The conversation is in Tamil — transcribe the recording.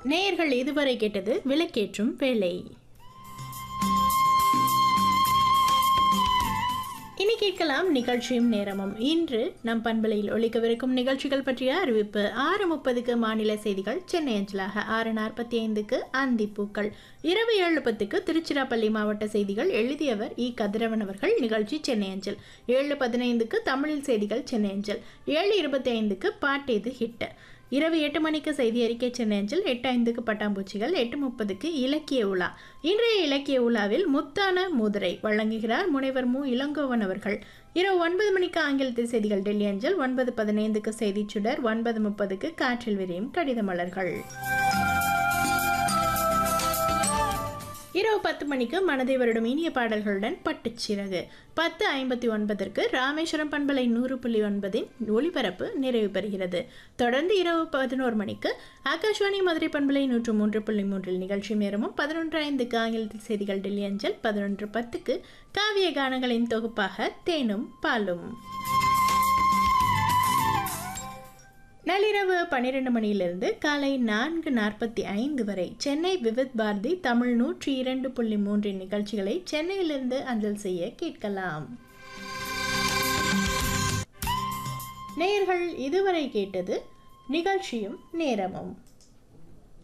நேயர்கள் இதுவரை கேட்டது விளக்கேற்றும் வேலை இனி கேட்கலாம் நிகழ்ச்சியும் நேரமும் இன்று நம் பண்பலையில் ஒழிக்கவிருக்கும் நிகழ்ச்சிகள் பற்றிய அறிவிப்பு ஆறு முப்பதுக்கு மாநில செய்திகள் சென்னை அஞ்சலாக ஆறு நாற்பத்தி ஐந்துக்கு அந்திப்பூக்கள் இரவு ஏழு பத்துக்கு திருச்சிராப்பள்ளி மாவட்ட செய்திகள் எழுதியவர் இ கதிரவன் அவர்கள் நிகழ்ச்சி சென்னை அஞ்சல் ஏழு பதினைந்துக்கு தமிழில் செய்திகள் சென்னை அஞ்சல் ஏழு இருபத்தி ஐந்துக்கு பாட்டேது ஹிட் இரவு எட்டு மணிக்கு செய்தி அறிக்கை சென்னை அஞ்சல் எட்டு ஐந்துக்கு பட்டாம்பூச்சிகள் எட்டு முப்பதுக்கு இலக்கிய உலா இன்றைய இலக்கிய உலாவில் முத்தான முதிரை வழங்குகிறார் முனைவர் மு இளங்கோவன் அவர்கள் இரவு ஒன்பது மணிக்கு ஆங்கிலத்தில் செய்திகள் டெல்லி அஞ்சல் ஒன்பது பதினைந்துக்கு செய்திச் சுடர் ஒன்பது முப்பதுக்கு காற்றில் விரியும் கடித மலர்கள் இரவு பத்து மணிக்கு மனதை வருடும் இனிய பாடல்களுடன் பட்டுச்சிறகு பத்து ஐம்பத்தி ஒன்பதற்கு ராமேஸ்வரம் பண்பலை நூறு புள்ளி ஒன்பதின் ஒளிபரப்பு நிறைவு பெறுகிறது தொடர்ந்து இரவு பதினோரு மணிக்கு ஆகாஷ்வாணி மதுரை பண்பலை நூற்று மூன்று புள்ளி மூன்றில் நிகழ்ச்சி நேரமும் பதினொன்று ஐந்துக்கு ஆங்கிலத்தில் செய்திகள் டெல்லி அஞ்சல் பதினொன்று பத்துக்கு காவிய கானங்களின் தொகுப்பாக தேனும் பாலும் நள்ளிரவு பன்னிரண்டு மணியிலிருந்து காலை நான்கு நாற்பத்தி ஐந்து வரை சென்னை விவித் பாரதி தமிழ் நூற்றி இரண்டு புள்ளி மூன்றின் நிகழ்ச்சிகளை சென்னையிலிருந்து அஞ்சல் செய்ய கேட்கலாம் நேயர்கள் இதுவரை கேட்டது நிகழ்ச்சியும் நேரமும்